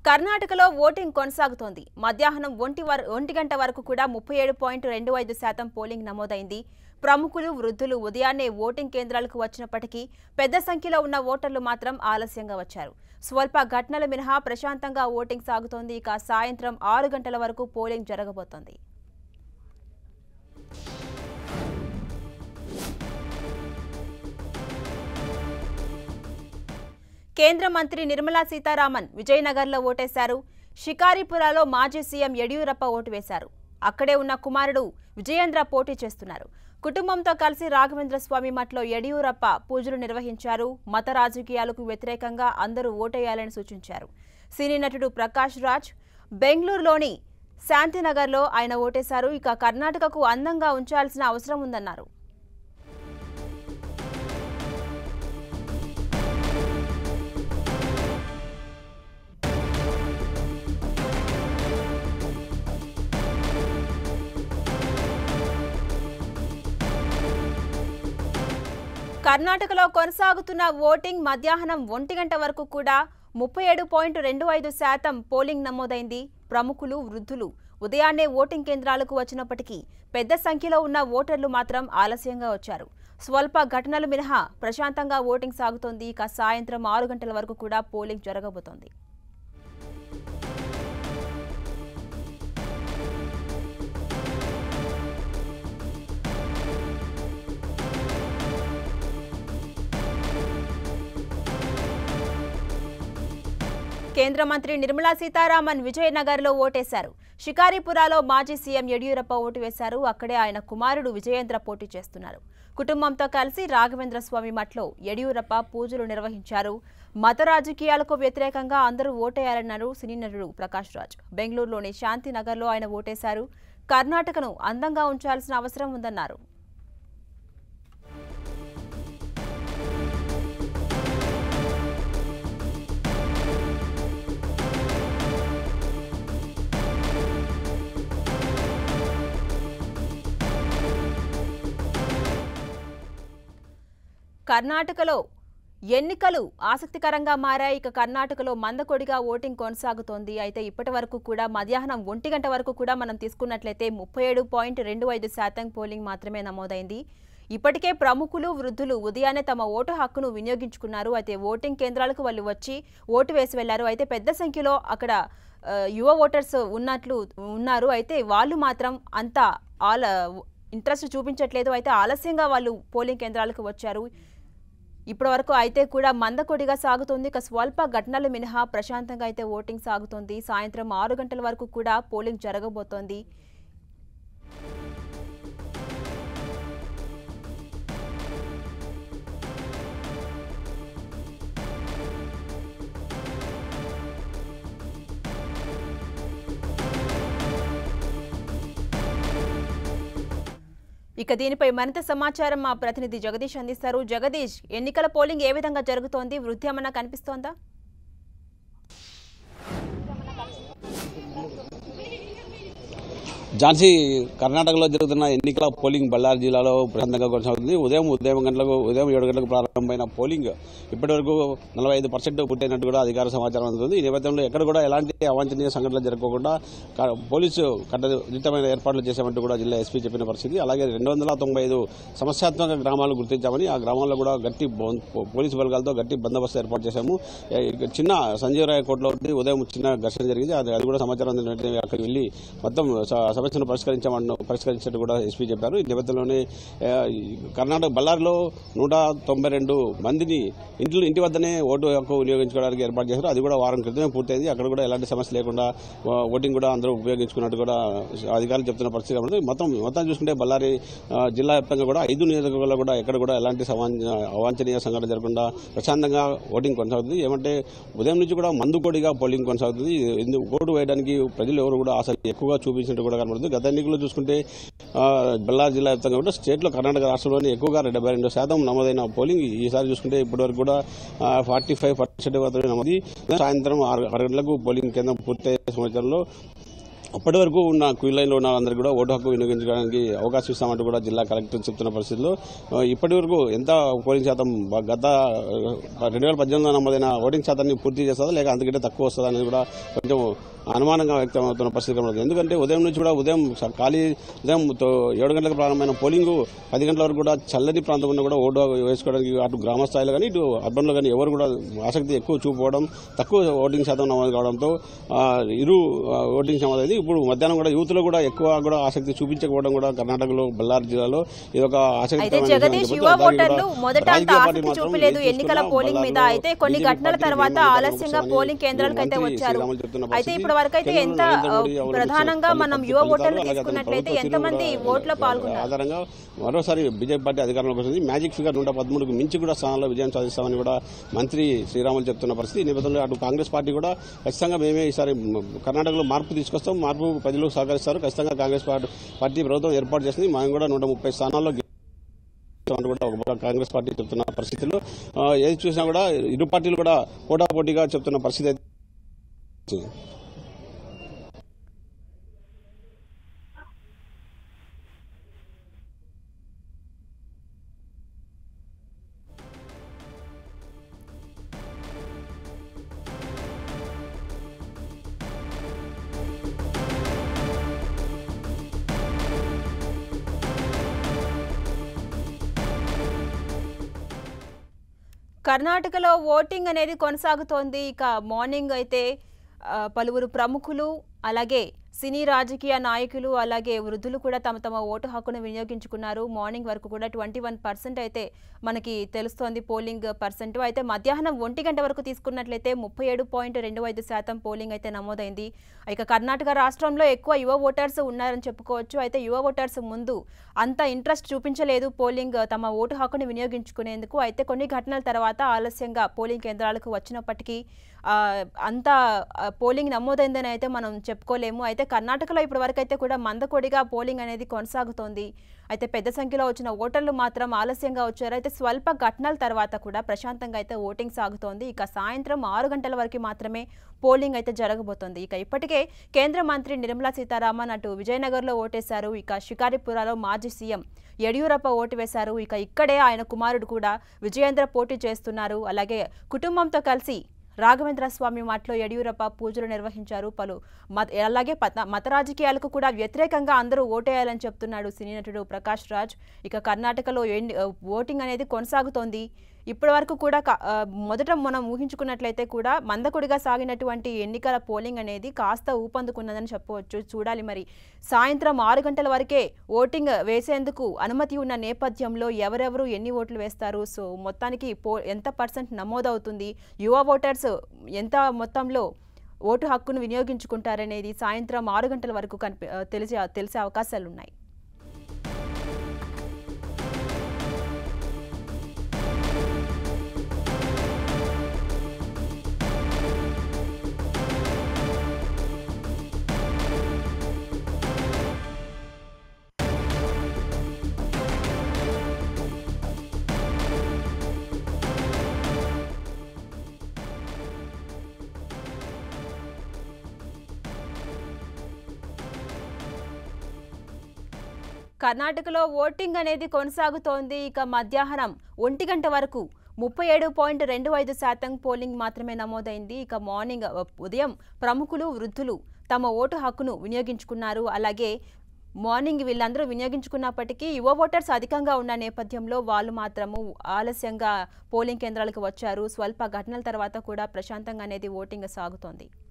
కర్ణాటకలో ఓటింగ్ కొనసాగుతోంది మధ్యాహ్నం ఒంటి వర- ఒంటి గంట వరకు కూడా ముప్పై ఏడు పాయింట్ రెండు ఐదు శాతం పోలింగ్ నమోదైంది ప్రముఖులు వృద్ధులు ఉదయాన్నే ఓటింగ్ కేంద్రాలకు వచ్చినప్పటికీ పెద్ద సంఖ్యలో ఉన్న ఓటర్లు మాత్రం ఆలస్యంగా వచ్చారు స్వల్ప ఘటనలు మినహా ప్రశాంతంగా ఓటింగ్ సాగుతోంది ఇక సాయంత్రం ఆరు గంటల వరకు పోలింగ్ జరగబోతోంది కేంద్ర మంత్రి నిర్మలా సీతారామన్ విజయనగర్లో ఓటేశారు షికారిపురాలో మాజీ సీఎం యడియూరప్ప ఓటు వేశారు అక్కడే ఉన్న కుమారుడు విజయేంద్ర పోటీ చేస్తున్నారు కుటుంబంతో కలిసి రాఘవేంద్ర స్వామి మఠలో యడియూరప్ప పూజలు నిర్వహించారు మత రాజకీయాలకు వ్యతిరేకంగా అందరూ ఓటేయాలని సూచించారు సినీ నటుడు ప్రకాష్ రాజ్ బెంగళూరులోని శాంతినగర్లో ఆయన ఓటేశారు ఇక కర్ణాటకకు అందంగా ఉంచాల్సిన అవసరం ఉందన్నారు కర్ణాటకలో కొనసాగుతున్న ఓటింగ్ మధ్యాహ్నం ఒంటి గంట వరకు కూడా ముప్పై ఏడు పాయింట్ రెండు ఐదు శాతం పోలింగ్ నమోదైంది ప్రముఖులు వృద్ధులు ఉదయాన్నే ఓటింగ్ కేంద్రాలకు వచ్చినప్పటికీ పెద్ద సంఖ్యలో ఉన్న ఓటర్లు మాత్రం ఆలస్యంగా వచ్చారు స్వల్ప ఘటనలు మినహా ప్రశాంతంగా ఓటింగ్ సాగుతోంది ఇక సాయంత్రం ఆరు గంటల వరకు కూడా పోలింగ్ జరగబోతోంది కేంద్ర మంత్రి నిర్మలా సీతారామన్ విజయనగర్లో ఓటేశారు షికారిపురాలో మాజీ సీఎం యడియూరప్ప ఓటు వేశారు అక్కడే ఆయన కుమారుడు విజయేంద్ర పోటీ చేస్తున్నారు కుటుంబంతో కలిసి రాఘవేంద్ర స్వామి మఠలో యడియూరప్ప పూజలు నిర్వహించారు మత రాజకీయాలకు వ్యతిరేకంగా అందరూ ఓటేయాలన్నారు సినీ నటుడు ప్రకాష్ రాజ్ బెంగళూరులోని శాంతినగర్లో ఆయన ఓటేశారు కర్ణాటకను అందంగా ఉంచాల్సిన అవసరం ఉందన్నారు కర్ణాటకలో ఎన్నికలు ఆసక్తికరంగా మారాయి ఇక కర్ణాటకలో మందకొడిగా ఓటింగ్ కొనసాగుతోంది అయితే ఇప్పటి వరకు కూడా మధ్యాహ్నం ఒంటి గంట వరకు కూడా మనం తీసుకున్నట్లయితే ముప్పై ఏడు పాయింట్ రెండు ఐదు శాతం పోలింగ్ మాత్రమే నమోదైంది ఇప్పటికే ప్రముఖులు వృద్ధులు ఉదయాన్నే తమ ఓటు హక్కును వినియోగించుకున్నారు అయితే ఓటింగ్ కేంద్రాలకు వాళ్ళు వచ్చి ఓటు వేసి వెళ్లారు అయితే పెద్ద సంఖ్యలో అక్కడ ఆ, యువ ఓటర్స్ ఉన్నట్లు ఉన్నారు అయితే వాళ్ళు మాత్రం అంత ఆల ఇంట్రెస్ట్ చూపించట్లేదు అయితే ఆలస్యంగా వాళ్ళు పోలింగ్ కేంద్రాలకు వచ్చారు ఇప్పటి వరకు అయితే కూడా మందకొడిగా సాగుతుంది ఇక స్వల్ప ఘటనలు మినహా ప్రశాంతంగా అయితే ఓటింగ్ సాగుతోంది సాయంత్రం ఆరు గంటల వరకు కూడా పోలింగ్ జరగబోతోంది ఇక దీనిపై మరింత సమాచారం మా ప్రతినిధి జగదీష్ అందిస్తారు జగదీష్ ఎన్నికల పోలింగ్ ఏ విధంగా జరుగుతోంది వృద్ధి ఏమన్నా కనిపిస్తోందా ఝాన్సీ కర్ణాటకలో జరుగుతున్న ఎన్నికల పోలింగ్ బళ్ళారి జిల్లాలో ప్రశాంతంగా కొనసాగుతుంది ఉదయం ఉదయం గంటలకు ఉదయం ఏడు గంటలకు ప్రారంభమైన పోలింగ్ ఇప్పటివరకు నలభై ఐదు పర్సెంట్ పూర్తయినట్టు కూడా అధికార సమాచారం అందుతుంది ఈ నేపథ్యంలో ఎక్కడ కూడా ఎలాంటి అవాంఛనీయ సంఘటనలు జరగకుండా క- పోలీసు కట్టుదిట్టమైన ఏర్పాట్లు చేశామంటూ కూడా జిల్లా ఎస్పీ చెప్పిన పరిస్థితి అలాగే రెండు వందల తొంభై ఐదు సమస్యాత్మక గ్రామాలు గుర్తించామని ఆ గ్రామాల్లో కూడా గట్టి బో- పోలీసు బలగాలతో గట్టి బందోబస్తు ఏర్పాటు చేశాము ఏ, ఇక చిన్న సంజీవ్ రాయ్ కోర్టులో ఉండి ఉదయం చిన్న ఘర్షణ జరిగింది అది అది కూడా సమాచారం అందిన వెంటనే అక్కడికి వెళ్లి మొత్తం స- సమస్యను పరిష్కరించామని పరిష్కరించినట్టు కూడా ఎస్పీ చెప్పారు ఈ నేపథ్యంలోనే ఆ, ఈ కర్ణాటక బళ్ళారిలో నూట తొంభై రెండు మందిని ఇంట్లో ఇంటి వద్దనే ఓటు హక్కు వినియోగించుకోవడానికి ఏర్పాటు చేశారు అది కూడా వారం క్రితమే పూర్తయింది అక్కడ కూడా ఎలాంటి సమస్య లేకుండా ఆ, ఓటింగ్ కూడా అందరూ ఉపయోగించుకున్నట్టు కూడా అధికారులు చెప్తున్న పరిస్థితి కాబట్టి మొత్తం మొత్తం చూసుకుంటే బళ్ళారి ఆ, జిల్లా వ్యాప్తంగా కూడా ఐదు నియోజకవర్గాల్లో కూడా ఎక్కడ కూడా ఎలాంటి సమాన్- అవాంఛనీయ సంఘటన జరగకుండా ప్రశాంతంగా ఓటింగ్ కొనసాగుతుంది ఏమంటే ఉదయం నుంచి కూడా మందుకోడిగా పోలింగ్ కొనసాగుతుంది ఇందు- ఓటు వేయడానికి ప్రజలు ఎవరు కూడా ఆసక్తి ఎక్కువగా చూపించినట్టు కూడా కనబడుతుంది గత ఎన్నికల్లో చూసుకుంటే ఆ, బళ్ళారి జిల్లా వ్యాప్తంగా కూడా స్టేట్లో కర్ణాటక రాష్ట్రంలోనే ఎక్కువగా డెబ్బై రెండు శాతం నమోదైన పోలింగ్ ఈసారి చూసుకుంటే ఇప్పటివరకు కూడా ఫార్టీ ఫైవ్ పర్సెంట్ మాత్రమే నమోదు సాయంత్రం ఆరు ఆరు గంటలకు పోలింగ్ కేంద్రం పూర్తయ్యే సమాచారంలో అప్పటి వరకు ఉన్న క్యూ లైన్లో ఉన్న వాళ్ళందరికీ కూడా ఓటు హక్కు వినియోగించడానికి అవకాశం ఇస్తామంటూ కూడా జిల్లా కలెక్టర్ చెప్తున్న పరిస్థితుల్లో ఆ, ఇప్పటి వరకు ఎంత పోలింగ్ శాతం బ- గత రెండు వేల పద్దెనిమిదిలో నమోదైన ఓటింగ్ శాతాన్ని పూర్తి చేస్తుందా లేక అంతకంటే తక్కువ వస్తుందా అనేది కూడా కొంచెం అనుమానంగా వ్యక్తమవుతున్న పరిస్థితి కనబడుతుంది ఎందుకంటే ఉదయం నుంచి కూడా ఉదయం స- ఖాళీ ఉదయం తో- ఏడు గంటలకు ప్రారంభమైన పోలింగ్ పది గంటల వరకు కూడా చల్లని ప్రాంతం ఉన్న కూడా ఓటు వేసుకోవడానికి అటు గ్రామ స్థాయిలో కానీ ఇటు అర్బన్లో కానీ ఎవరు కూడా ఆసక్తి ఎక్కువ చూపుకోవడం తక్కువ ఓటింగ్ శాతం నమోదు కావడంతో ఆ, ఇరు ఆ, ఓటింగ్ నమోదైంది ఇప్పుడు మధ్యాహ్నం కూడా యూత్ లో కూడా ఎక్కువ కూడా ఆసక్తి చూపించకపోవడం కూడా కర్ణాటకలో బళ్ళారి జిల్లాలో ఇది ఒక అయితే జగదీష్ యువ ఓటర్లు మొదట అంత ఆసక్తి చూపలేదు ఎన్నికల పోలింగ్ మీద అయితే కొన్ని గంటల తర్వాత ఆలస్యంగా పోలింగ్ కేంద్రాలకు అయితే వచ్చారు అయితే ఇప్పటి వరకు అయితే ఎంత ఆ, ప్రధానంగా మనం యువ ఓటర్లు తీసుకున్నట్లయితే ఎంతమంది ఓట్లో పాల్గొన్నారు ఆధారంగా మరోసారి బీజేపీ పార్టీ అధికారంలోకి వస్తుంది మ్యాజిక్ ఫిగర్ నూట పదమూడుకు మించి కూడా స్థానాల్లో విజయం సాధిస్తామని కూడా మంత్రి శ్రీరాములు చెప్తున్న పరిస్థితి ఈ నేపథ్యంలో అటు కాంగ్రెస్ పార్టీ కూడా ఖచ్చితంగా మేమే ఈసారి మ- కర్ణాటకలో మార్పు తీసుకొస్తాం మార్పు ప్రజలు సహకరిస్తారు ఖచ్చితంగా కాంగ్రెస్ పార్టీ పార్టీ ప్రభుత్వం ఏర్పాటు చేసింది మనం కూడా నూట ముప్పై స్థానాల్లో గెలుస్తామని కూడా ఒక పక్క కాంగ్రెస్ పార్టీ చెప్తున్న పరిస్థితుల్లో ఆ, ఏది చూసినా కూడా ఇరు పార్టీలు కూడా పోటాపోటీగా చెప్తున్న పరిస్థితి అయితే ఉంది. కర్ణాటకలో ఓటింగ్ అనేది కొనసాగుతోంది ఇక మార్నింగ్ అయితే ఆ, పలువురు ప్రముఖులు అలాగే సినీ రాజకీయ నాయకులు అలాగే వృద్ధులు కూడా తమ తమ ఓటు హక్కును వినియోగించుకున్నారు మార్నింగ్ వరకు కూడా ట్వంటీ వన్ పర్సెంట్ అయితే మనకి తెలుస్తోంది పోలింగ్ పర్సెంట్ అయితే మధ్యాహ్నం ఒంటి గంట వరకు తీసుకున్నట్లయితే ముప్పై ఏడు పాయింట్ రెండు ఐదు శాతం పోలింగ్ అయితే నమోదైంది ఇక కర్ణాటక రాష్ట్రంలో ఎక్కువ యువ ఓటర్స్ ఉన్నారని చెప్పుకోవచ్చు అయితే యువ ఓటర్స్ ముందు అంత ఇంట్రెస్ట్ చూపించలేదు పోలింగ్ తమ ఓటు హక్కును వినియోగించుకునేందుకు అయితే కొన్ని ఘటనల తర్వాత ఆలస్యంగా పోలింగ్ కేంద్రాలకు వచ్చినప్పటికీ ఆ, అంత ఆ, పోలింగ్ నమోదైందని అయితే మనం చెప్పుకోలేము అయితే కర్ణాటకలో ఇప్పటి వరకు అయితే కూడా మందకొడిగా పోలింగ్ అనేది కొనసాగుతోంది అయితే పెద్ద సంఖ్యలో వచ్చిన ఓటర్లు మాత్రం ఆలస్యంగా వచ్చారు అయితే స్వల్ప ఘటనల తర్వాత కూడా ప్రశాంతంగా అయితే ఓటింగ్ సాగుతోంది ఇక సాయంత్రం ఆరు గంటల వరకు మాత్రమే పోలింగ్ అయితే జరగబోతోంది ఇక ఇప్పటికే కేంద్ర మంత్రి నిర్మలా సీతారామన్ అటు విజయనగర్లో ఓటేశారు ఇక షికారిపురాలో మాజీ సీఎం యడియూరప్ప ఓటు వేశారు ఇక ఇక్కడే ఆయన కుమారుడు కూడా విజయేంద్ర పోటీ చేస్తున్నారు అలాగే కుటుంబంతో కలిసి రాఘవేంద్ర స్వామి మఠలో యడియూరప్ప పూజలు నిర్వహించారు పలు మత అలాగే పత- మత రాజకీయాలకు కూడా వ్యతిరేకంగా అందరూ ఓటేయాలని చెప్తున్నాడు సినీ నటుడు ప్రకాష్ రాజ్ ఇక కర్ణాటకలో ఎన్ని- ఆ, ఓటింగ్ అనేది కొనసాగుతోంది ఇప్పటి వరకు కూడా క- ఆ, మొదట మనం ఊహించుకున్నట్లయితే కూడా మందకొడిగా సాగినటువంటి ఎన్నికల పోలింగ్ అనేది కాస్త ఊపందుకున్నదని చెప్పవచ్చు చూడాలి మరి సాయంత్రం ఆరు గంటల వరకే ఓటింగ్ వేసేందుకు అనుమతి ఉన్న నేపథ్యంలో ఎవరెవరు ఎన్ని ఓట్లు వేస్తారు సో మొత్తానికి పో ఎంత పర్సెంట్ నమోదవుతుంది యువ ఓటర్స్ ఎంత మొత్తంలో ఓటు హక్కును వినియోగించుకుంటారనేది సాయంత్రం ఆరు గంటల వరకు కనిపి ఆ, తెలిసే తెలిసే అవకాశాలు ఉన్నాయి కర్ణాటకలో ఓటింగ్ అనేది కొనసాగుతోంది ఇక మధ్యాహ్నం ఒంటి గంట వరకు ముప్పై ఏడు పాయింట్ రెండు ఐదు శాతం పోలింగ్ మాత్రమే నమోదైంది ఇక మార్నింగ్ అ, ఉదయం ప్రముఖులు వృద్ధులు తమ ఓటు హక్కును వినియోగించుకున్నారు అలాగే మార్నింగ్ వీళ్ళందరూ వినియోగించుకున్నప్పటికీ యువ ఓటర్స్ అధికంగా ఉన్న నేపథ్యంలో వాళ్ళు మాత్రము ఆలస్యంగా పోలింగ్ కేంద్రాలకు వచ్చారు స్వల్ప ఘటనల తర్వాత కూడా ప్రశాంతంగా అనేది ఓటింగ్ సాగుతోంది